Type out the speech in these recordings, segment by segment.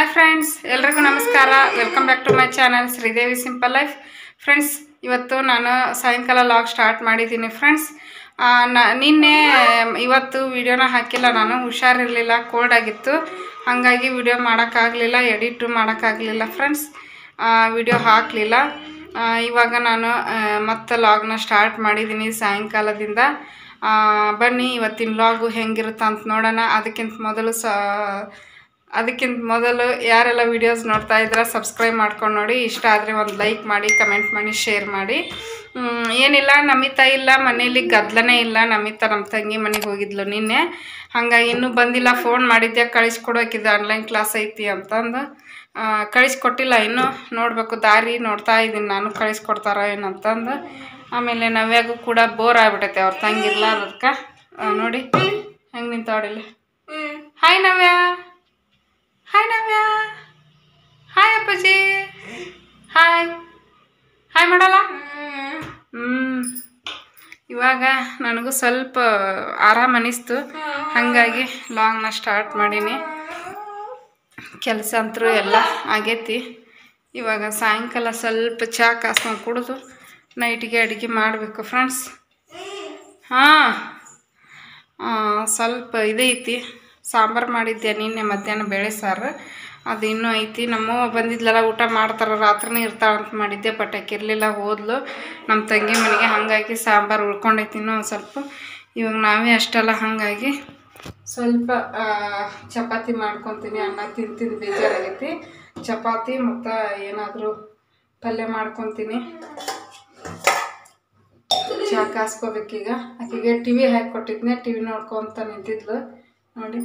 Hi friends ಎಲ್ರಿಗೂ ನಮಸ್ಕಾರ welcome back to my channel Sridevi simple life friends ಇವತ್ತು ನಾನು ಸಾಯಂಕಾಲ ಲಾಗ್ ಸ್ಟಾರ್ಟ್ ಮಾಡಿದ್ದೀನಿ ಫ್ರೆಂಡ್ಸ್ ನಿನ್ನೆ ಇವತ್ತು ವಿಡಿಯೋನ ಹಾಕಿಲ್ಲ ನಾನು ಹುಷಾರಿರಲಿಲ್ಲ ಕೋಲ್ಡ್ ಆಗಿತ್ತು ಹಾಗಾಗಿ ವಿಡಿಯೋ ಮಾಡೋಕ್ಕಾಗಲಿಲ್ಲ ಎಡಿಟು ಮಾಡೋಕ್ಕಾಗಲಿಲ್ಲ ಫ್ರೆಂಡ್ಸ್ ವಿಡಿಯೋ ಹಾಕಲಿಲ್ಲ ಇವಾಗ ನಾನು ಮತ್ತೆ ಲಾಗ್ನ ಸ್ಟಾರ್ಟ್ ಮಾಡಿದ್ದೀನಿ ಸಾಯಂಕಾಲದಿಂದ ಆ, ಬನ್ನಿ ಇವತ್ತಿನ ಲಾಗು ಹೆಂಗಿರುತ್ತೆ ಅಂತ ನೋಡೋಣ ಅದಕ್ಕಿಂತ ಮೊದಲು ಸ ಅದಕ್ಕಿಂತ ಮೊದಲು ಯಾರೆಲ್ಲ ವೀಡಿಯೋಸ್ ನೋಡ್ತಾ ಇದ್ದೀರಾ ಸಬ್ಸ್ಕ್ರೈಬ್ ಮಾಡ್ಕೊಂಡು ನೋಡಿ ಇಷ್ಟ ಆದರೆ ಒಂದು ಲೈಕ್ ಮಾಡಿ ಕಮೆಂಟ್ ಮಾಡಿ ಶೇರ್ ಮಾಡಿ ಹ್ಮ್, ಏನಿಲ್ಲ ನಮಿತಾ ಇಲ್ಲ ಮನೇಲಿ ಗದ್ದಲನೇ ಇಲ್ಲ ನಮಿತಾ ನಮ್ಮ ತಂಗಿ ಮನೆಗೆ ಹೋಗಿದ್ಲು ನಿನ್ನೆ ಹಾಗಾಗಿ ಇನ್ನೂ ಬಂದಿಲ್ಲ ಫೋನ್ ಮಾಡಿದ್ದೆ ಕಳಿಸ್ಕೊಡೋಕಿದ್ದು ಆನ್ಲೈನ್ ಕ್ಲಾಸ್ ಐತಿ ಅಂತಂದು ಆ, ಕಳಿಸ್ಕೊಟ್ಟಿಲ್ಲ ಇನ್ನೂ ನೋಡಬೇಕು ದಾರಿ ನೋಡ್ತಾ ಇದ್ದೀನಿ ನಾನು ಕಳಿಸ್ಕೊಡ್ತಾರ ಏನಂತಂದು ಆಮೇಲೆ ನವ್ಯಾಗೂ ಕೂಡ ಬೋರ್ ಆಗ್ಬಿಟ್ಟೈತೆ ಅವ್ರ ತಂಗಿರ್ಲ ಅದಕ್ಕೆ ನೋಡಿ ಹೆಂಗೆ ನಿಂತಾವಡಿಲ್ಲಿ hi Navya hi Navya hi ಅಪ್ಪಾಜಿ ಹಾಯ್ ಹಾಯ್ ಮಾಡಲ್ಲ ಹ್ಞೂ ಇವಾಗ ನನಗೂ ಸ್ವಲ್ಪ ಆರಾಮ ಅನಿಸ್ತು ಹಾಗಾಗಿ ಲಾಂಗ್ನ ಸ್ಟಾರ್ಟ್ ಮಾಡೀನಿ ಕೆಲಸ ಅಂತರೂ ಎಲ್ಲ ಆಗೈತಿ ಇವಾಗ ಸಾಯಂಕಾಲ ಸ್ವಲ್ಪ ಚಹಾ ಕಾಸ್ಕೊಂಡು ಕುಡಿದು ನೈಟಿಗೆ ಅಡುಗೆ ಮಾಡಬೇಕು ಫ್ರೆಂಡ್ಸ್ ಹಾಂ ಸ್ವಲ್ಪ ಇದೈತಿ ಸಾಂಬಾರು ಮಾಡಿದ್ದೆ ನಿನ್ನೆ ಮಧ್ಯಾಹ್ನ ಬೇಳೆ ಸಾರು ಅದು ಇನ್ನೂ ಐತಿ ನಮ್ಮವ್ವ ಬಂದಿದ್ಲಲ್ಲ ಊಟ ಮಾಡ್ತಾರೆ ರಾತ್ರಿನೇ ಇರ್ತಾಳೆ ಅಂತ ಮಾಡಿದ್ದೆ ಬಟ್ ಆಕೆ ಇರಲಿಲ್ಲ ಹೋದ್ಲು ನಮ್ಮ ತಂಗಿ ಮನೆಗೆ ಹಾಗಾಗಿ ಸಾಂಬಾರು ಉಳ್ಕೊಂಡೈತಿ ಇನ್ನೂ ಒಂದು ಸ್ವಲ್ಪ ಇವಾಗ ನಾವೇ ಅಷ್ಟಲ್ಲ ಹಾಗಾಗಿ ಸ್ವಲ್ಪ ಆ, ಚಪಾತಿ ಮಾಡ್ಕೊತೀನಿ ಅನ್ನ ತಿಂದು ತಿಂದು ಬೇಜಾರಾಗೈತಿ ಚಪಾತಿ ಮತ್ತು ಏನಾದರೂ ಪಲ್ಯ ಮಾಡ್ಕೊತೀನಿ ಚಹಾ ಕಾಸ್ಕೋಬೇಕೀಗ ಆಕೆಗೆ ಟಿ ವಿ ಹಾಕಿ ಕೊಟ್ಟಿದ್ನೆ ಟಿ ವಿ ನೋಡ್ಕೊಂತ ನಿಂತಿದ್ಲು ನೋಡಿ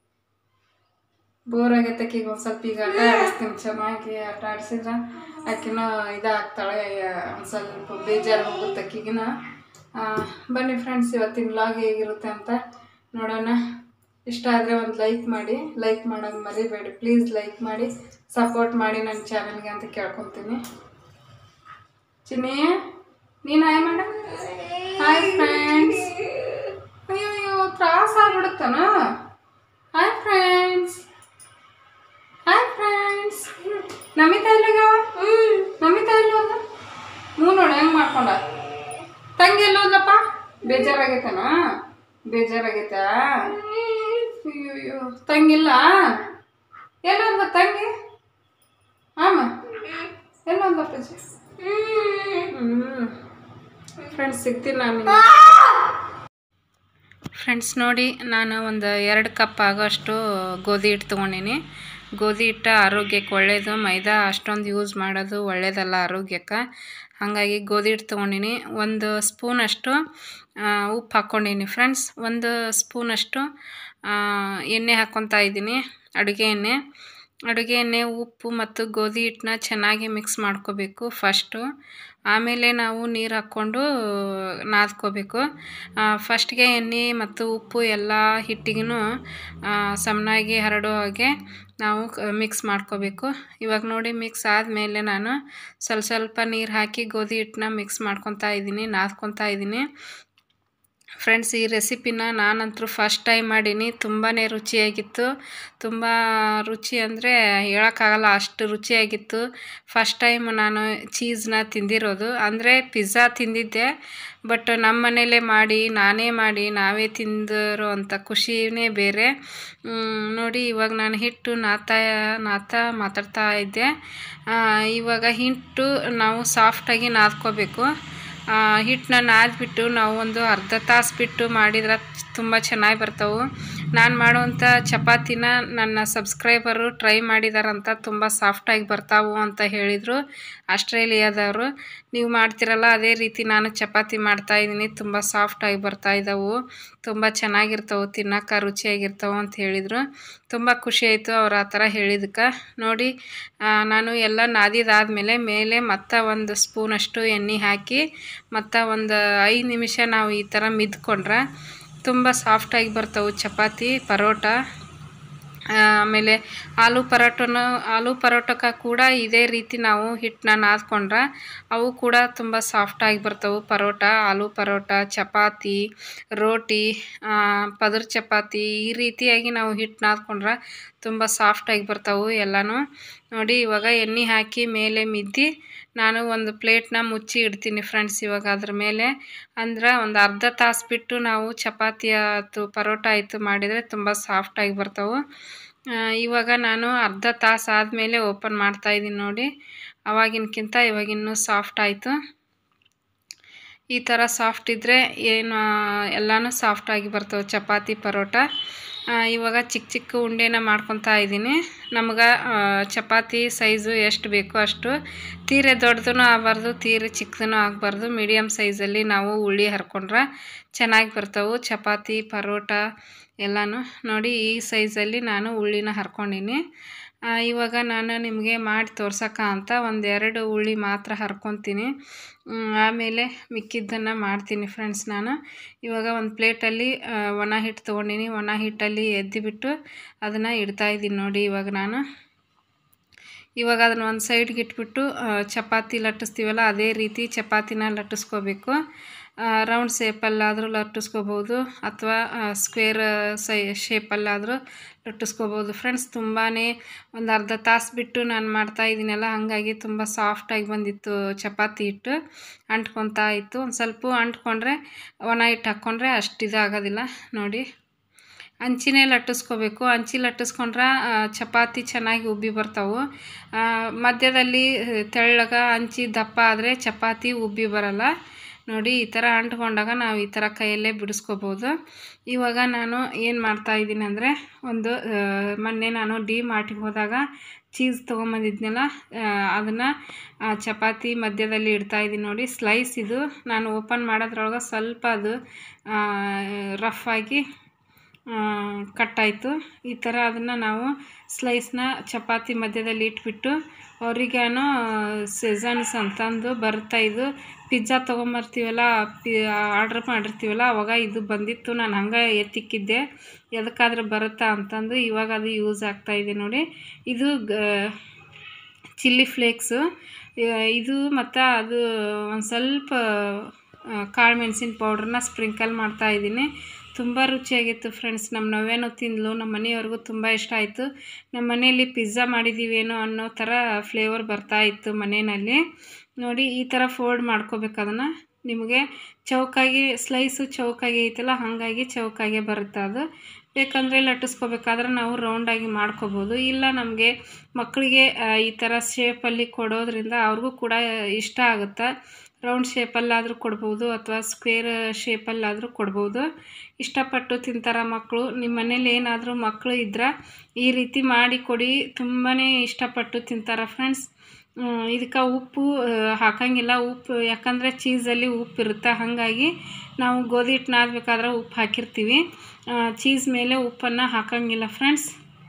ಬೋರ್ ಆಗೈತೆ ಆಕೆಗೆ ಒಂದು ಸ್ವಲ್ಪ ಈಗ ಆಟ ಆಡಿಸ್ತೀನಿ ಚೆನ್ನಾಗಿ ಆಟ ಆಡಿಸಿದ್ರೆ ಆಕಿನೂ ಇದಾಗ್ತಾಳೆ ಒಂದು ಸ್ವಲ್ಪ ಬೇಜಾರು ಹೋಗುತ್ತೆ ಆಕಿಗಿನ ಆ, ಬನ್ನಿ ಫ್ರೆಂಡ್ಸ್ ಇವತ್ತಿನ ವ್ಲಾಗ್ ಹೇಗಿರುತ್ತೆ ಅಂತ ನೋಡೋಣ ಇಷ್ಟ ಆದರೆ ಒಂದು ಲೈಕ್ ಮಾಡಿ ಲೈಕ್ ಮಾಡೋದು ಮರಿಬೇಡಿ ಪ್ಲೀಸ್ ಲೈಕ್ ಮಾಡಿ ಸಪೋರ್ಟ್ ಮಾಡಿ ನನ್ನ ಚಾನಲ್ಗೆ ಅಂತ ಕೇಳ್ಕೊತೀನಿ ಚಿನ್ನಿ ನೀನು ಹಾಯ್ ಮೇಡಮ್ ಹಾಯ್ ಫ್ರೆಂಡ್ಸ್ ಅಯ್ಯೋ ಅಯ್ಯೋ ತ್ರಾಸ ಆಗ್ಬಿಡುತ್ತಾನ hi friends hi friends Namita ಇಲ್ಲಿಗ ನಮಿತಾ ಇಲ್ಲಿ ಹೋದ ಹ್ಞೂ ನೋಡಿ ಹೆಂಗೆ ಮಾಡ್ಕೊಂಡ ತಂಗಿ ಎಲ್ಲ ಹೋದ್ಲಪ್ಪ ಬೇಜಾರಾಗೈತನ ಬೇಜಾರಾಗೈತಾ ಅಯ್ಯೋ ಅಯ್ಯೋ ತಂಗಿಲ್ಲ ಎಲ್ಲ ಹೋದ್ಲ ತಂಗಿ ಆಮ ಎಲ್ಲ ಹೋದ್ಲಪ್ಪಾಜಿ ಹ್ಞೂ ಫ್ರೆಂಡ್ಸ್ ಸಿಗ್ತೀನಿ ನಾನು ನಿಮ್ಗೆ. ಫ್ರೆಂಡ್ಸ್ ನೋಡಿ ನಾನು ಒಂದು ಎರಡು ಕಪ್ ಆಗೋಷ್ಟು ಗೋಧಿ ಹಿಟ್ಟು ತೊಗೊಂಡಿನಿ ಗೋಧಿ ಹಿಟ್ಟು ಆರೋಗ್ಯಕ್ಕೆ ಒಳ್ಳೆಯದು ಮೈದಾ ಅಷ್ಟೊಂದು ಯೂಸ್ ಮಾಡೋದು ಒಳ್ಳೆಯದಲ್ಲ ಆರೋಗ್ಯಕ್ಕೆ ಹಾಗಾಗಿ ಗೋಧಿ ಹಿಟ್ಟು ತೊಗೊಂಡಿನಿ ಒಂದು ಸ್ಪೂನಷ್ಟು ಆ, ಉಪ್ಪು ಹಾಕ್ಕೊಂಡಿನಿ ಫ್ರೆಂಡ್ಸ್ ಒಂದು ಸ್ಪೂನಷ್ಟು ಆ, ಎಣ್ಣೆ ಹಾಕ್ಕೊತಾ ಇದ್ದೀನಿ ಅಡುಗೆ ಎಣ್ಣೆ ಅಡುಗೆ ಎಣ್ಣೆ ಉಪ್ಪು ಮತ್ತು ಗೋಧಿ ಹಿಟ್ಟನ್ನ ಚೆನ್ನಾಗಿ ಮಿಕ್ಸ್ ಮಾಡ್ಕೋಬೇಕು ಫಸ್ಟು ಆಮೇಲೆ ನಾವು ನೀರು ಹಾಕ್ಕೊಂಡು ನಾದ್ಕೋಬೇಕು ಫಸ್ಟ್ಗೆ ಎಣ್ಣೆ ಮತ್ತು ಉಪ್ಪು ಎಲ್ಲ ಹಿಟ್ಟಿಗೂ ಸಮನಾಗಿ ಹರಡೋ ಹಾಗೆ ನಾವು ಮಿಕ್ಸ್ ಮಾಡ್ಕೋಬೇಕು ಇವಾಗ ನೋಡಿ ಮಿಕ್ಸ್ ಆದಮೇಲೆ ನಾನು ಸ್ವಲ್ಪ ಸ್ವಲ್ಪ ನೀರು ಹಾಕಿ ಗೋಧಿ ಹಿಟ್ಟನ್ನ ಮಿಕ್ಸ್ ಮಾಡ್ಕೊತಾ ಇದ್ದೀನಿ ನಾದ್ಕೊತಾ ಇದ್ದೀನಿ ಫ್ರೆಂಡ್ಸ್ ಈ ರೆಸಿಪಿನ ನಾನಂತರೂ ಫಸ್ಟ್ ಟೈಮ್ ಮಾಡೀನಿ ತುಂಬಾ ರುಚಿಯಾಗಿತ್ತು ತುಂಬ ರುಚಿ ಅಂದರೆ ಹೇಳೋಕ್ಕಾಗಲ್ಲ ಅಷ್ಟು ರುಚಿಯಾಗಿತ್ತು ಫಸ್ಟ್ ಟೈಮ್ ನಾನು ಚೀಸ್ನ ತಿಂದಿರೋದು ಅಂದರೆ ಪಿಜ್ಜಾ ತಿಂದಿದ್ದೆ ಬಟ್ ನಮ್ಮ ಮನೇಲೇ ಮಾಡಿ ನಾನೇ ಮಾಡಿ ನಾವೇ ತಿಂದಿರೋ ಅಂಥ ಖುಷಿನೇ ಬೇರೆ ಮ್, ನೋಡಿ ಇವಾಗ ನಾನು ಹಿಟ್ಟು ನಾತಾ ನಾತಾ ಮಾತಾಡ್ತಾ ಇದ್ದೆ ಆ, ಇವಾಗ ಹಿಟ್ಟು ನಾವು ಸಾಫ್ಟಾಗಿ ನಾದ್ಕೋಬೇಕು ಆ, ಹಿಟ್ಟನ್ನ ನಾದ್ಬಿಟ್ಟು ನಾವು ಒಂದು ಅರ್ಧ ತಾಸು ಬಿಟ್ಟು ಮಾಡಿದ್ರೆ ತುಂಬ ಚೆನ್ನಾಗಿ ಬರ್ತಾವೆ ನಾನು ಮಾಡುವಂಥ ಚಪಾತಿನ ನನ್ನ ಸಬ್ಸ್ಕ್ರೈಬರು ಟ್ರೈ ಮಾಡಿದಾರಂತ ತುಂಬ ಸಾಫ್ಟಾಗಿ ಬರ್ತಾವು ಅಂತ ಹೇಳಿದರು ಆಸ್ಟ್ರೇಲಿಯಾದವರು ನೀವು ಮಾಡ್ತಿರಲ್ಲ ಅದೇ ರೀತಿ ನಾನು ಚಪಾತಿ ಮಾಡ್ತಾಯಿದ್ದೀನಿ ತುಂಬ ಸಾಫ್ಟಾಗಿ ಬರ್ತಾ ಇದ್ದಾವು ತುಂಬ ಚೆನ್ನಾಗಿರ್ತಾವೆ ತಿನ್ನೋಕೆ ರುಚಿಯಾಗಿರ್ತಾವೆ ಅಂತ ಹೇಳಿದರು ತುಂಬ ಖುಷಿ ಆಯಿತು ಅವ್ರು ಆ ಥರ ಹೇಳಿದಕ್ಕೆ ನೋಡಿ ಆ, ನಾನು ಎಲ್ಲ ನಾದಿದಾದ್ಮೇಲೆ ಮೇಲೆ ಮತ್ತೆ ಒಂದು ಸ್ಪೂನಷ್ಟು ಎಣ್ಣೆ ಹಾಕಿ ಮತ್ತು ಒಂದು ಐದು ನಿಮಿಷ ನಾವು ಈ ಥರ ಮಿದ್ಕೊಂಡ್ರೆ ತುಂಬ ಸಾಫ್ಟಾಗಿ ಬರ್ತಾವೆ ಚಪಾತಿ ಪರೋಟ ಆಮೇಲೆ ಆಲೂ ಪರೋಟನ ಆಲೂ ಪರೋಟಕ್ಕೆ ಕೂಡ ಇದೇ ರೀತಿ ನಾವು ಹಿಟ್ಟನ್ನ ನಾದ್ಕೊಂಡ್ರೆ ಅವು ಕೂಡ ತುಂಬ ಸಾಫ್ಟಾಗಿ ಬರ್ತವೆ ಪರೋಟ ಆಲೂ ಪರೋಟ ಚಪಾತಿ ರೋಟಿ ಪದರ ಚಪಾತಿ ಈ ರೀತಿಯಾಗಿ ನಾವು ಹಿಟ್ಟು ನಾದ್ಕೊಂಡ್ರೆ ತುಂಬ ಸಾಫ್ಟಾಗಿ ಬರ್ತಾವೆ ಎಲ್ಲನೂ ನೋಡಿ ಇವಾಗ ಎಣ್ಣೆ ಹಾಕಿ ಮೇಲೆ ಮಿದ್ದಿ ನಾನು ಒಂದು ಪ್ಲೇಟ್ನ ಮುಚ್ಚಿ ಇಡ್ತೀನಿ ಫ್ರೆಂಡ್ಸ್ ಇವಾಗ ಅದ್ರ ಮೇಲೆ ಅಂದ್ರೆ ಒಂದು ಅರ್ಧ ತಾಸು ಬಿಟ್ಟು ನಾವು ಚಪಾತಿ ಆಯ್ತು ಪರೋಟ ಆಯಿತು ಮಾಡಿದರೆ ತುಂಬ ಸಾಫ್ಟಾಗಿ ಬರ್ತವೆ ಇವಾಗ ನಾನು ಅರ್ಧ ತಾಸು ಆದಮೇಲೆ ಓಪನ್ ಮಾಡ್ತಾಯಿದ್ದೀನಿ ನೋಡಿ ಅವಾಗಿನಕ್ಕಿಂತ ಇವಾಗಿನ್ನೂ ಸಾಫ್ಟ್ ಆಯಿತು ಈ ಥರ ಸಾಫ್ಟ್ ಇದ್ದರೆ ಏನು ಎಲ್ಲನೂ ಸಾಫ್ಟಾಗಿ ಬರ್ತವೆ ಚಪಾತಿ ಪರೋಟ ಇವಾಗ ಚಿಕ್ಕ ಚಿಕ್ಕ ಉಂಡೆನ ಮಾಡ್ಕೊತಾ ಇದ್ದೀನಿ ನಮ್ಗೆ ಚಪಾತಿ ಸೈಜು ಎಷ್ಟು ಬೇಕೋ ಅಷ್ಟು ತೀರೆ ದೊಡ್ಡದೂ ಆಗಬಾರ್ದು ತೀರೆ ಚಿಕ್ಕದೂ ಆಗಬಾರ್ದು ಮೀಡಿಯಮ್ ಸೈಜಲ್ಲಿ ನಾವು ಉಳ್ಳಿ ಹರ್ಕೊಂಡ್ರೆ ಚೆನ್ನಾಗಿ ಬರ್ತವೆ ಚಪಾತಿ ಪರೋಟ ಎಲ್ಲನೂ ನೋಡಿ ಈ ಸೈಜಲ್ಲಿ ನಾನು ಉಳ್ಳಿನ ಹರ್ಕೊಂಡೀನಿ ಇವಾಗ ನಾನು ನಿಮಗೆ ಮಾಡಿ ತೋರ್ಸೋಕ ಅಂತ ಒಂದೆರಡು ಉಳ್ಳಿ ಮಾತ್ರ ಹರ್ಕೊತೀನಿ ಆಮೇಲೆ ಮಿಕ್ಕಿದ್ದನ್ನು ಮಾಡ್ತೀನಿ ಫ್ರೆಂಡ್ಸ್ ನಾನು ಇವಾಗ ಒಂದು ಪ್ಲೇಟಲ್ಲಿ ಒಣ ಹಿಟ್ಟು ತೊಗೊಂಡಿನಿ ಒಣ ಹಿಟ್ಟಲ್ಲಿ ಎದ್ದಿಬಿಟ್ಟು ಅದನ್ನು ಇಡ್ತಾಯಿದ್ದೀನಿ ನೋಡಿ ಇವಾಗ ನಾನು ಇವಾಗ ಅದನ್ನು ಒಂದು ಸೈಡ್ಗೆ ಇಟ್ಬಿಟ್ಟು ಚಪಾತಿ ಲಟ್ಟಿಸ್ತೀವಲ್ಲ ಅದೇ ರೀತಿ ಚಪಾತಿನ ಲಟ್ಟಿಸ್ಕೋಬೇಕು ರೌಂಡ್ ಶೇಪಲ್ಲಾದರೂ ಲಟ್ಟಿಸ್ಕೋಬೋದು ಅಥವಾ ಸ್ಕ್ವೇರ್ ಸೈ ಶೇಪಲ್ಲಾದರೂ ಲಟ್ಟಿಸ್ಕೋಬೋದು ಫ್ರೆಂಡ್ಸ್ ತುಂಬಾ ಒಂದು ಅರ್ಧ ತಾಸು ಬಿಟ್ಟು ನಾನು ಮಾಡ್ತಾಯಿದ್ದೀನಲ್ಲ ಹಾಗಾಗಿ ತುಂಬ ಸಾಫ್ಟಾಗಿ ಬಂದಿತ್ತು ಚಪಾತಿ ಹಿಟ್ಟು ಅಂಟ್ಕೊತಾ ಇತ್ತು ಒಂದು ಸ್ವಲ್ಪ ಅಂಟ್ಕೊಂಡ್ರೆ ಒಣ ಹಿಟ್ಟು ಹಾಕ್ಕೊಂಡ್ರೆ ಅಷ್ಟು ಇದಾಗೋದಿಲ್ಲ ನೋಡಿ ಹಂಚಿನೇ ಲಟ್ಟಿಸ್ಕೋಬೇಕು ಹಂಚಿ ಲಟ್ಟಿಸ್ಕೊಂಡ್ರೆ ಚಪಾತಿ ಚೆನ್ನಾಗಿ ಉಬ್ಬಿ ಬರ್ತಾವೆ ಮಧ್ಯದಲ್ಲಿ ತೆಳ್ಳಗೆ ಹಂಚಿ ದಪ್ಪ ಆದರೆ ಚಪಾತಿ ಉಬ್ಬಿ ಬರಲ್ಲ ನೋಡಿ ಈ ಥರ ಅಂಟ್ಕೊಂಡಾಗ ನಾವು ಈ ಥರ ಕೈಯಲ್ಲೇ ಬಿಡಿಸ್ಕೋಬೋದು ಇವಾಗ ನಾನು ಏನು ಮಾಡ್ತಾಯಿದ್ದೀನಿ ಅಂದರೆ ಒಂದು ಮೊನ್ನೆ ನಾನು ಡಿ ಮಾರ್ಟಿಗೆ ಹೋದಾಗ ಚೀಸ್ ತೊಗೊಂಬಂದಿದ್ನಲ್ಲ ಅದನ್ನು ಚಪಾತಿ ಮಧ್ಯದಲ್ಲಿ ಇಡ್ತಾಯಿದ್ದೀನಿ ನೋಡಿ ಸ್ಲೈಸ್ ಇದು ನಾನು ಓಪನ್ ಮಾಡೋದ್ರೊಳಗೆ ಸ್ವಲ್ಪ ಅದು ರಫ್ ಆಗಿ ಕಟ್ಟಾಯಿತು ಈ ಥರ ಅದನ್ನು ನಾವು ಸ್ಲೈಸ್ನ ಚಪಾತಿ ಮಧ್ಯದಲ್ಲಿ ಇಟ್ಬಿಟ್ಟು ಅವ್ರಿಗೇನೋ ಸೆಝನ್ಸ್ ಅಂತಂದು ಬರ್ತಾ ಇದು ಪಿಜ್ಜಾ ತೊಗೊಂಬರ್ತೀವಲ್ಲ ಪಿ ಆರ್ಡ್ರ್ ಮಾಡಿರ್ತೀವಲ್ಲ ಅವಾಗ ಇದು ಬಂದಿತ್ತು ನಾನು ಹಂಗೆ ಎತ್ತಿಕ್ಕಿದ್ದೆ ಎದಕ್ಕಾದ್ರೂ ಬರುತ್ತಾ ಅಂತಂದು ಇವಾಗ ಅದು ಯೂಸ್ ಆಗ್ತಾಯಿದೆ ನೋಡಿ ಇದು ಗ ಚಿಲ್ಲಿ ಫ್ಲೇಕ್ಸು ಇದು ಮತ್ತು ಅದು ಒಂದು ಸ್ವಲ್ಪ ಕಾಳು ಮೆಣಸಿನ ಪೌಡ್ರನ್ನ ಸ್ಪ್ರಿಂಕಲ್ ಮಾಡ್ತಾಯಿದ್ದೀನಿ ತುಂಬ ರುಚಿಯಾಗಿತ್ತು ಫ್ರೆಂಡ್ಸ್ ನಮ್ಮ ನವ್ಯನೂ ತಿಂದಳು ನಮ್ಮ ಮನೆಯವ್ರಿಗೂ ತುಂಬ ಇಷ್ಟ ಆಯಿತು ನಮ್ಮ ಮನೆಯಲ್ಲಿ ಪಿಜ್ಜಾ ಮಾಡಿದ್ದೀವೇನೋ ಅನ್ನೋ ಥರ ಫ್ಲೇವರ್ ಬರ್ತಾ ಇತ್ತು ಮನೆಯಲ್ಲಿ ನೋಡಿ ಈ ಥರ ಫೋಲ್ಡ್ ಮಾಡ್ಕೋಬೇಕು ಅದನ್ನು ನಿಮಗೆ ಚೌಕಾಗಿ ಸ್ಲೈಸು ಚೌಕಾಗಿ ಐತಲ್ಲ ಹಾಗಾಗಿ ಚೌಕಾಗೆ ಬರುತ್ತೆ ಅದು ಬೇಕಂದರೆ ಲಟ್ಟಿಸ್ಕೋಬೇಕಾದ್ರೆ ನಾವು ರೌಂಡಾಗಿ ಮಾಡ್ಕೋಬೋದು ಇಲ್ಲ ನಮಗೆ ಮಕ್ಕಳಿಗೆ ಈ ಥರ ಶೇಪಲ್ಲಿ ಕೊಡೋದ್ರಿಂದ ಅವ್ರಿಗೂ ಕೂಡ ಇಷ್ಟ ಆಗುತ್ತೆ ರೌಂಡ್ ಶೇಪಲ್ಲಾದರೂ ಕೊಡ್ಬೋದು ಅಥವಾ ಸ್ಕ್ವೇರ್ ಶೇಪಲ್ಲಾದರೂ ಕೊಡ್ಬೋದು ಇಷ್ಟಪಟ್ಟು ತಿಂತಾರೆ ಮಕ್ಕಳು ನಿಮ್ಮ ಮನೇಲಿ ಏನಾದರೂ ಮಕ್ಕಳು ಇದ್ರೆ ಈ ರೀತಿ ಮಾಡಿ ಕೊಡಿ ತುಂಬಾ ಇಷ್ಟಪಟ್ಟು ತಿಂತಾರೆ ಫ್ರೆಂಡ್ಸ್ ಇದಕ್ಕೆ ಉಪ್ಪು ಹಾಕಂಗಿಲ್ಲ ಉಪ್ಪು ಯಾಕಂದರೆ ಚೀಸಲ್ಲಿ ಉಪ್ಪು ಇರುತ್ತೆ ಹಾಗಾಗಿ ನಾವು ಗೋಧಿ ಹಿಟ್ಟು ನಾದಬೇಕಾದ್ರೆ ಉಪ್ಪು ಹಾಕಿರ್ತೀವಿ ಚೀಸ್ ಮೇಲೆ ಉಪ್ಪನ್ನು ಹಾಕಂಗಿಲ್ಲ ಫ್ರೆಂಡ್ಸ್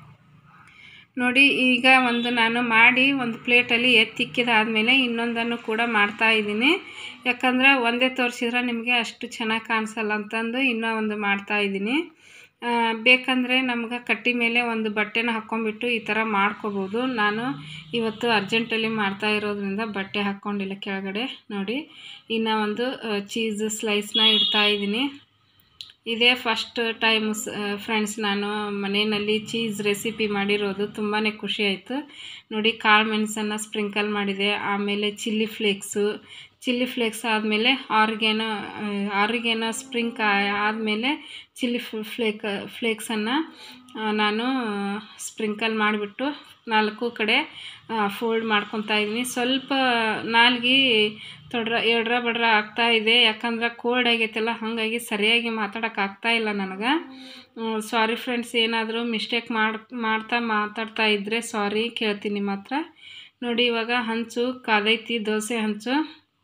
ನೋಡಿ ಈಗ ಒಂದು ನಾನು ಮಾಡಿ ಒಂದು ಪ್ಲೇಟಲ್ಲಿ ಎತ್ತಿಕ್ಕಿದಾದಮೇಲೆ ಇನ್ನೊಂದನ್ನು ಕೂಡ ಮಾಡ್ತಾ ಇದ್ದೀನಿ ಯಾಕಂದರೆ ಒಂದೇ ತೋರಿಸಿದ್ರೆ ನಿಮಗೆ ಅಷ್ಟು ಚೆನ್ನಾಗಿ ಕಾಣಿಸಲ್ಲ ಅಂತಂದು ಇನ್ನೂ ಒಂದು ಮಾಡ್ತಾ ಇದ್ದೀನಿ ಬೇಕಂದರೆ ನಮ್ಗೆ ಕಟ್ಟಿ ಮೇಲೆ ಒಂದು ಬಟ್ಟೆನ ಹಾಕ್ಕೊಂಬಿಟ್ಟು ಈ ಥರ ಮಾಡ್ಕೋಬೋದು ನಾನು ಇವತ್ತು ಅರ್ಜೆಂಟಲ್ಲಿ ಮಾಡ್ತಾ ಇರೋದ್ರಿಂದ ಬಟ್ಟೆ ಹಾಕ್ಕೊಂಡಿಲ್ಲ ಕೆಳಗಡೆ ನೋಡಿ ಇನ್ನು ಒಂದು ಚೀಸ್ ಸ್ಲೈಸ್ನ ಇಡ್ತಾ ಇದ್ದೀನಿ ಇದೇ ಫಸ್ಟ್ ಟೈಮ್ ಫ್ರೆಂಡ್ಸ್ ನಾನು ಮನೆಯಲ್ಲಿ ಚೀಸ್ ರೆಸಿಪಿ ಮಾಡಿರೋದು ತುಂಬಾ ಖುಷಿ ಆಯಿತು ನೋಡಿ ಕಾಳು ಮೆಣಸನ್ನು ಸ್ಪ್ರಿಂಕಲ್ ಮಾಡಿದೆ ಆಮೇಲೆ ಚಿಲ್ಲಿ ಫ್ಲೇಕ್ಸು ಚಿಲ್ಲಿ ಫ್ಲೇಕ್ಸ್ ಆದಮೇಲೆ ಆರ್ಗ್ಯಾನೋ ಆರ್ಗ್ಯಾನೋ ಸ್ಪ್ರಿಂಕ್ ಆದಮೇಲೆ ಚಿಲ್ಲಿ ಫ್ಲೇಕ್ ಫ್ಲೇಕ್ಸನ್ನು ನಾನು ಸ್ಪ್ರಿಂಕಲ್ ಮಾಡಿಬಿಟ್ಟು ನಾಲ್ಕು ಕಡೆ ಫೋಲ್ಡ್ ಮಾಡ್ಕೊತಾ ಇದ್ದೀನಿ ಸ್ವಲ್ಪ ನಾಲ್ಗೆ ತೊಡ್ರ ಎಡ್ರ ಬಡ್ರ ಆಗ್ತಾ ಇದೆ ಯಾಕಂದ್ರೆ ಕೋಲ್ಡ್ ಆಗೈತಲ್ಲ ಹಾಗಾಗಿ ಸರಿಯಾಗಿ ಮಾತಾಡೋಕೆ ಆಗ್ತಾ ಇಲ್ಲ ನನಗೆ ಸಾರಿ ಫ್ರೆಂಡ್ಸ್ ಏನಾದರೂ ಮಿಸ್ಟೇಕ್ ಮಾಡಿ ಮಾಡ್ತಾ ಮಾತಾಡ್ತಾ ಇದ್ದರೆ ಸಾರಿ ಕೇಳ್ತೀನಿ ಮಾತ್ರ ನೋಡಿ ಇವಾಗ ಹಂಚು ಕಾದೈತಿ ದೋಸೆ ಹಂಚು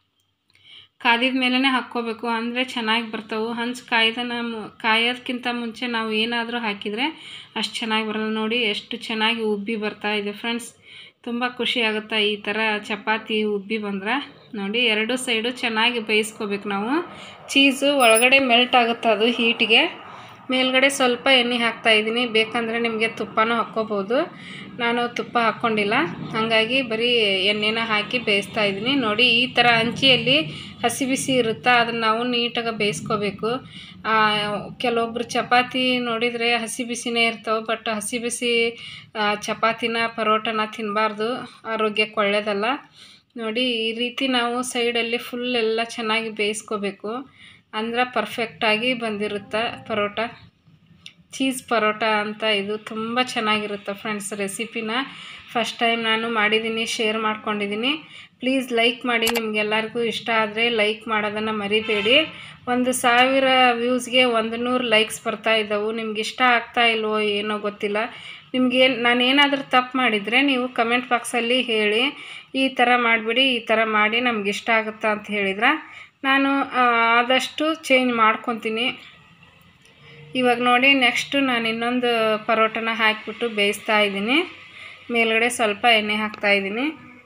ಕಾದಿದ ಮೇಲೇ ಹಾಕ್ಕೋಬೇಕು ಅಂದರೆ ಚೆನ್ನಾಗಿ ಬರ್ತವೆ ಹಂಚು ಕಾಯ್ದನ ಕಾಯೋದಕ್ಕಿಂತ ಮುಂಚೆ ನಾವು ಏನಾದರೂ ಹಾಕಿದರೆ ಅಷ್ಟು ಚೆನ್ನಾಗಿ ಬರಲ್ಲ ನೋಡಿ ಎಷ್ಟು ಚೆನ್ನಾಗಿ ಉಬ್ಬಿ ಬರ್ತಾ ಇದೆ ಫ್ರೆಂಡ್ಸ್ ತುಂಬ ಖುಷಿ ಆಗುತ್ತೆ ಈ ಥರ ಚಪಾತಿ ಉಬ್ಬಿ ಬಂದ್ರೆ ನೋಡಿ ಎರಡು ಸೈಡು ಚೆನ್ನಾಗಿ ಬೇಯಿಸ್ಕೋಬೇಕು ನಾವು ಚೀಸು ಒಳಗಡೆ ಮೆಲ್ಟ್ ಆಗುತ್ತೆ ಅದು ಹೀಟಿಗೆ ಮೇಲ್ಗಡೆ ಸ್ವಲ್ಪ ಎಣ್ಣೆ ಹಾಕ್ತಾ ಇದ್ದೀನಿ ಬೇಕಂದರೆ ನಿಮಗೆ ತುಪ್ಪನೂ ಹಾಕ್ಕೋಬೋದು ನಾನು ತುಪ್ಪ ಹಾಕ್ಕೊಂಡಿಲ್ಲ ಹಾಗಾಗಿ ಬರೀ ಎಣ್ಣೆನ ಹಾಕಿ ಬೇಯಿಸ್ತಾ ಇದ್ದೀನಿ ನೋಡಿ ಈ ಥರ ಹಂಚಿಯಲ್ಲಿ ಹಸಿ ಬಿಸಿ ಇರುತ್ತಾ ಅದನ್ನು ನಾವು ನೀಟಾಗಿ ಬೇಯಿಸ್ಕೋಬೇಕು ಆ, ಕೆಲವೊಬ್ರು ಚಪಾತಿ ನೋಡಿದರೆ ಹಸಿ ಬಿಸಿನೇ ಇರ್ತಾವೆ ಬಟ್ ಹಸಿ ಬಿಸಿ ಆ, ಚಪಾತಿನ ಪರೋಟನ ತಿನ್ನಬಾರ್ದು ಆರೋಗ್ಯಕ್ಕೆ ಒಳ್ಳೆಯದಲ್ಲ ನೋಡಿ ಈ ರೀತಿ ನಾವು ಸೈಡಲ್ಲಿ ಫುಲ್ ಎಲ್ಲ ಚೆನ್ನಾಗಿ ಬೇಯಿಸ್ಕೋಬೇಕು ಅಂದ್ರೆ ಪರ್ಫೆಕ್ಟಾಗಿ ಬಂದಿರುತ್ತೆ ಪರೋಟ ಚೀಸ್ ಪರೋಟ ಅಂತ ಇದು ತುಂಬ ಚೆನ್ನಾಗಿರುತ್ತೆ ಫ್ರೆಂಡ್ಸ್ ರೆಸಿಪಿನ ಫಸ್ಟ್ ಟೈಮ್ ನಾನು ಮಾಡಿದ್ದೀನಿ ಶೇರ್ ಮಾಡ್ಕೊಂಡಿದ್ದೀನಿ ಪ್ಲೀಸ್ ಲೈಕ್ ಮಾಡಿ ನಿಮಗೆಲ್ಲರಿಗೂ ಇಷ್ಟ ಆದರೆ ಲೈಕ್ ಮಾಡೋದನ್ನು ಮರಿಬೇಡಿ ಒಂದು ಸಾವಿರ ವ್ಯೂಸ್ಗೆ ಒಂದು ನೂರು ಲೈಕ್ಸ್ ಬರ್ತಾ ಇದ್ದವು ನಿಮ್ಗೆ ಇಷ್ಟ ಆಗ್ತಾ ಇಲ್ವೋ ಏನೋ ಗೊತ್ತಿಲ್ಲ ನಿಮಗೆ ನಾನು ಏನಾದರೂ ತಪ್ಪು ಮಾಡಿದರೆ ನೀವು ಕಮೆಂಟ್ ಬಾಕ್ಸಲ್ಲಿ ಹೇಳಿ ಈ ಥರ ಮಾಡಿಬಿಡಿ ಈ ಥರ ಮಾಡಿ ನಮ್ಗೆ ಇಷ್ಟ ಆಗುತ್ತಾ ಅಂತ ಹೇಳಿದ್ರೆ ನಾನು ಆ, ಆದಷ್ಟು ಚೇಂಜ್ ಮಾಡ್ಕೊತೀನಿ ಇವಾಗ ನೋಡಿ ನೆಕ್ಸ್ಟು ನಾನು ಇನ್ನೊಂದು ಪರೋಟನ ಹಾಕಿಬಿಟ್ಟು ಬೇಯಿಸ್ತಾ ಇದ್ದೀನಿ ಮೇಲ್ಗಡೆ ಸ್ವಲ್ಪ ಎಣ್ಣೆ ಹಾಕ್ತಾ ಇದ್ದೀನಿ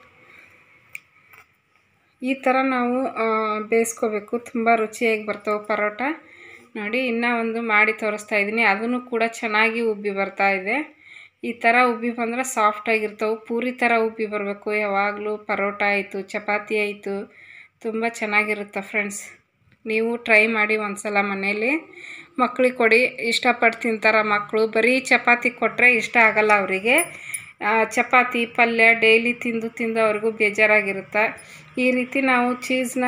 ಈ ಥರ ನಾವು ಆ, ಬೇಯಿಸ್ಕೋಬೇಕು ತುಂಬ ರುಚಿಯಾಗಿ ಬರ್ತವೆ ಪರೋಟ ನೋಡಿ ಇನ್ನೂ ಒಂದು ಮಾಡಿ ತೋರಿಸ್ತಾ ಇದ್ದೀನಿ ಅದನ್ನು ಕೂಡ ಚೆನ್ನಾಗಿ ಉಬ್ಬಿ ಬರ್ತಾ ಇದೆ ಈ ಥರ ಉಬ್ಬಿ ಬಂದರೆ ಸಾಫ್ಟಾಗಿರ್ತವೆ ಪೂರಿ ಥರ ಉಬ್ಬಿ ಬರಬೇಕು ಯಾವಾಗಲೂ ಪರೋಟ ಆಯಿತು ಚಪಾತಿ ಆಯಿತು ತುಂಬ ಚೆನ್ನಾಗಿರುತ್ತೆ ಫ್ರೆಂಡ್ಸ್ ನೀವು ಟ್ರೈ ಮಾಡಿ ಒಂದ್ಸಲ ಮನೇಲಿ ಮಕ್ಳಿಗೆ ಕೊಡಿ ಇಷ್ಟಪಟ್ಟು ತಿಂತಾರೆ ಮಕ್ಕಳು ಬರೀ ಚಪಾತಿ ಕೊಟ್ಟರೆ ಇಷ್ಟ ಆಗಲ್ಲ ಅವರಿಗೆ ಚಪಾತಿ ಪಲ್ಯ ಡೈಲಿ ತಿಂದು ತಿಂದು ಅವ್ರಿಗೂ ಬೇಜಾರಾಗಿರುತ್ತೆ ಈ ರೀತಿ ನಾವು ಚೀಸ್ನ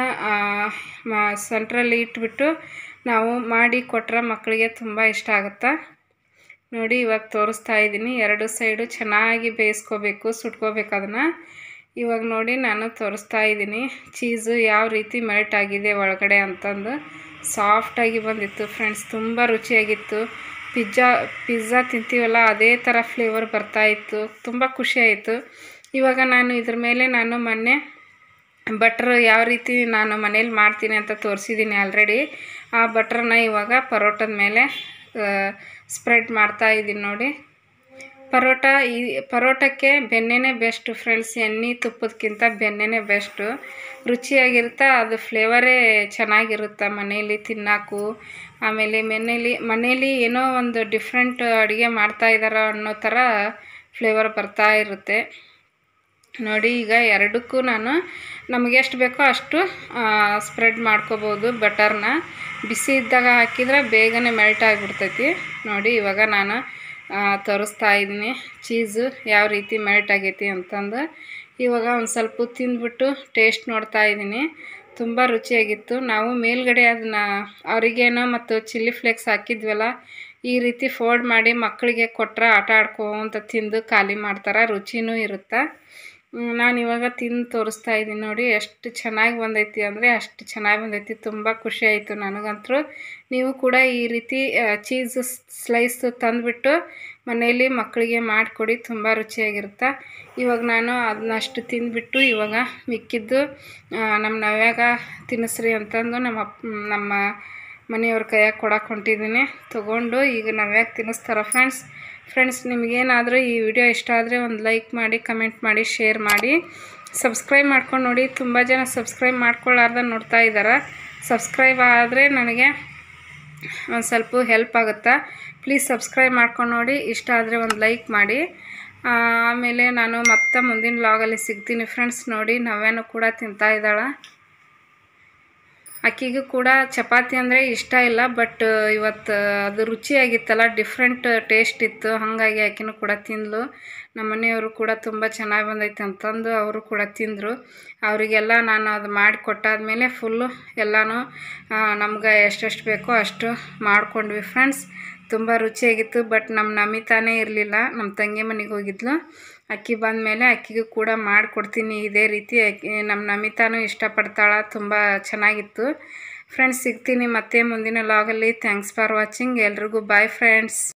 ಸೆಂಟ್ರಲ್ಲಿ ಇಟ್ಬಿಟ್ಟು ನಾವು ಮಾಡಿ ಕೊಟ್ಟರೆ ಮಕ್ಕಳಿಗೆ ತುಂಬ ಇಷ್ಟ ಆಗುತ್ತೆ ನೋಡಿ ಇವಾಗ ತೋರಿಸ್ತಾ ಇದ್ದೀನಿ ಎರಡು ಸೈಡು ಚೆನ್ನಾಗಿ ಬೇಯಿಸ್ಕೋಬೇಕು ಸುಟ್ಕೋಬೇಕು ಅದನ್ನು ಇವಾಗ ನೋಡಿ ನಾನು ತೋರಿಸ್ತಾ ಇದ್ದೀನಿ ಚೀಸು ಯಾವ ರೀತಿ ಮೆಲ್ಟ್ ಆಗಿದೆ ಒಳಗಡೆ ಅಂತಂದು ಸಾಫ್ಟಾಗಿ ಬಂದಿತ್ತು ಫ್ರೆಂಡ್ಸ್ ತುಂಬ ರುಚಿಯಾಗಿತ್ತು ಪಿಜ್ಜಾ ಪಿಜ್ಜಾ ತಿಂತೀವಲ್ಲ ಅದೇ ಥರ ಫ್ಲೇವರ್ ಬರ್ತಾ ಇತ್ತು ತುಂಬ ಖುಷಿಯಾಯಿತು ಇವಾಗ ನಾನು ಇದ್ರ ಮೇಲೆ ನಾನು ಮೊನ್ನೆ ಬಟ್ರ್ ಯಾವ ರೀತಿ ನಾನು ಮನೇಲಿ ಮಾಡ್ತೀನಿ ಅಂತ ತೋರಿಸಿದ್ದೀನಿ ಆಲ್ರೆಡಿ ಆ ಬಟ್ರನ್ನ ಇವಾಗ ಪರೋಟದ ಮೇಲೆ ಸ್ಪ್ರೆಡ್ ಮಾಡ್ತಾ ಇದ್ದೀನಿ ನೋಡಿ ಪರೋಟ ಈ ಪರೋಟಕ್ಕೆ ಬೆಣ್ಣೆನೇ ಬೆಸ್ಟು ಫ್ರೆಂಡ್ಸ್ ಎಣ್ಣೆ ತುಪ್ಪದಕ್ಕಿಂತ ಬೆಣ್ಣೆನೇ ಬೆಸ್ಟು ರುಚಿಯಾಗಿರುತ್ತೆ ಅದು ಫ್ಲೇವರೇ ಚೆನ್ನಾಗಿರುತ್ತೆ ಮನೇಲಿ ತಿನ್ನೋಕ್ಕೂ ಆಮೇಲೆ ಮನೇಲಿ ಮನೇಲಿ ಏನೋ ಒಂದು ಡಿಫ್ರೆಂಟ್ ಅಡುಗೆ ಮಾಡ್ತಾ ಇದ್ದಾರೆ ಅನ್ನೋ ಥರ ಫ್ಲೇವರ್ ಬರ್ತಾ ಇರುತ್ತೆ ನೋಡಿ ಈಗ ಎರಡಕ್ಕೂ ನಾನು ನಮಗೆ ಎಷ್ಟು ಬೇಕೋ ಅಷ್ಟು ಸ್ಪ್ರೆಡ್ ಮಾಡ್ಕೋಬೋದು ಬಟರ್ನ ಬಿಸಿ ಇದ್ದಾಗ ಹಾಕಿದರೆ ಬೇಗನೆ ಮೆಲ್ಟ್ ಆಗಿಬಿಡ್ತೈತಿ ನೋಡಿ ಇವಾಗ ನಾನು ಆ, ತೋರಿಸ್ತಾ ಇದ್ದೀನಿ ಚೀಸು ಯಾವ ರೀತಿ ಮೆಲ್ಟ್ ಆಗೈತಿ ಅಂತಂದು ಇವಾಗ ಒಂದು ಸ್ವಲ್ಪ ತಿಂದ್ಬಿಟ್ಟು ಟೇಸ್ಟ್ ನೋಡ್ತಾ ಇದ್ದೀನಿ ತುಂಬ ರುಚಿಯಾಗಿತ್ತು ನಾವು ಮೇಲ್ಗಡೆ ಅದನ್ನ ಅವರಿಗೇನೋ ಮತ್ತು ಚಿಲ್ಲಿ ಫ್ಲೇಕ್ಸ್ ಹಾಕಿದ್ವಲ್ಲ ಈ ರೀತಿ ಫೋಲ್ಡ್ ಮಾಡಿ ಮಕ್ಕಳಿಗೆ ಕೊಟ್ಟರೆ ಆಟ ಆಡ್ಕೊಂತ ತಿಂದು ಖಾಲಿ ಮಾಡ್ತಾರೆ ರುಚಿನೂ ಇರುತ್ತೆ ನಾನು ಇವಾಗ ತಿಂದು ತೋರಿಸ್ತಾ ಇದ್ದೀನಿ ನೋಡಿ ಎಷ್ಟು ಚೆನ್ನಾಗಿ ಬಂದೈತಿ ಅಂದರೆ ಅಷ್ಟು ಚೆನ್ನಾಗಿ ಬಂದೈತಿ ತುಂಬ ಖುಷಿ ಆಯಿತು ನನಗಂತೂ ನೀವು ಕೂಡ ಈ ರೀತಿ ಚೀಸ್ ಸ್ಲೈಸ್ ತಂದುಬಿಟ್ಟು ಮನೆಯಲ್ಲಿ ಮಕ್ಕಳಿಗೆ ಮಾಡಿಕೊಡಿ ತುಂಬ ರುಚಿಯಾಗಿರುತ್ತೆ ಇವಾಗ ನಾನು ಅದನ್ನಷ್ಟು ತಿಂದುಬಿಟ್ಟು ಇವಾಗ ಮಿಕ್ಕಿದ್ದು ಆ, ನಮ್ಮ ನವ್ಯಾಗ ತಿನ್ನಿಸ್ರಿ ಅಂತಂದು ನಮ್ಮ ಅಪ್ ನಮ್ಮ ಮನೆಯವ್ರ ಕೈಯಾಗ ಕೊಡಕ್ಕೆ ಹೊಂಟಿದ್ದೀನಿ ತೊಗೊಂಡು ಈಗ ನವ್ಯಾಗ ತಿನ್ನಿಸ್ತಾರ ಫ್ರೆಂಡ್ಸ್ ಫ್ರೆಂಡ್ಸ್ ನಿಮಗೇನಾದರೂ ಈ ವಿಡಿಯೋ ಇಷ್ಟ ಆದರೆ ಒಂದು ಲೈಕ್ ಮಾಡಿ ಕಮೆಂಟ್ ಮಾಡಿ ಶೇರ್ ಮಾಡಿ ಸಬ್ಸ್ಕ್ರೈಬ್ ಮಾಡ್ಕೊಂಡು ನೋಡಿ ತುಂಬ ಜನ ಸಬ್ಸ್ಕ್ರೈಬ್ ಮಾಡ್ಕೊಳ್ಳಾರ್ದ ನೋಡ್ತಾ ಇದ್ದಾರೆ ಸಬ್ಸ್ಕ್ರೈಬ್ ಆದರೆ ನನಗೆ ಒಂದು ಸ್ವಲ್ಪ ಹೆಲ್ಪ್ ಆಗುತ್ತಾ ಪ್ಲೀಸ್ ಸಬ್ಸ್ಕ್ರೈಬ್ ಮಾಡ್ಕೊಂಡು ನೋಡಿ ಇಷ್ಟ ಆದರೆ ಒಂದು ಲೈಕ್ ಮಾಡಿ ಆ, ಆಮೇಲೆ ನಾನು ಮತ್ತೆ ಮುಂದಿನ ಲಾಗಲ್ಲಿ ಸಿಗ್ತೀನಿ ಫ್ರೆಂಡ್ಸ್ ನೋಡಿ ನವ್ಯಾನು ಕೂಡ ತಿಂತಾ ಇದ್ದಾಳೆ ಆಕಿಗೂ ಕೂಡ ಚಪಾತಿ ಅಂದರೆ ಇಷ್ಟ ಇಲ್ಲ ಬಟ್ ಇವತ್ತು ಅದು ರುಚಿಯಾಗಿತ್ತಲ್ಲ ಡಿಫ್ರೆಂಟ್ ಟೇಸ್ಟ್ ಇತ್ತು ಹಾಗಾಗಿ ಆಕಿನೂ ಕೂಡ ತಿಂದ್ಲು ನಮ್ಮ ಮನೆಯವರು ಕೂಡ ತುಂಬ ಚೆನ್ನಾಗಿ ಬಂದೈತೆ ಅಂತಂದು ಅವರು ಕೂಡ ತಿಂದರು ಅವರಿಗೆಲ್ಲ ನಾನು ಅದು ಮಾಡಿ ಕೊಟ್ಟಾದ್ಮೇಲೆ ಫುಲ್ಲು ಎಲ್ಲನೂ ನಮ್ಗೆ ಎಷ್ಟೆಷ್ಟು ಬೇಕೋ ಅಷ್ಟು ಮಾಡ್ಕೊಂಡ್ವಿ ಫ್ರೆಂಡ್ಸ್ ತುಂಬ ರುಚಿಯಾಗಿತ್ತು ಬಟ್ ನಮ್ಮ ನಮಿತಾನೇ ಇರಲಿಲ್ಲ ನಮ್ಮ ತಂಗಿ ಮನೆಗೆ ಹೋಗಿದ್ಲು ಅಕ್ಕಿ ಬಂದಮೇಲೆ ಅಕ್ಕಿಗೂ ಕೂಡ ಮಾಡಿಕೊಡ್ತೀನಿ ಇದೇ ರೀತಿ ಅಕ್ಕಿ ನಮ್ಮ ನಮಿತಾನೂ ಇಷ್ಟಪಡ್ತಾಳೆ ತುಂಬ ಚೆನ್ನಾಗಿತ್ತು ಫ್ರೆಂಡ್ಸ್ ಸಿಗ್ತೀನಿ ಮತ್ತೆ ಮುಂದಿನ ಲಾಗಲ್ಲಿ ಥ್ಯಾಂಕ್ಸ್ ಫಾರ್ ವಾಚಿಂಗ್ ಎಲ್ರಿಗೂ ಬಾಯ್ ಫ್ರೆಂಡ್ಸ್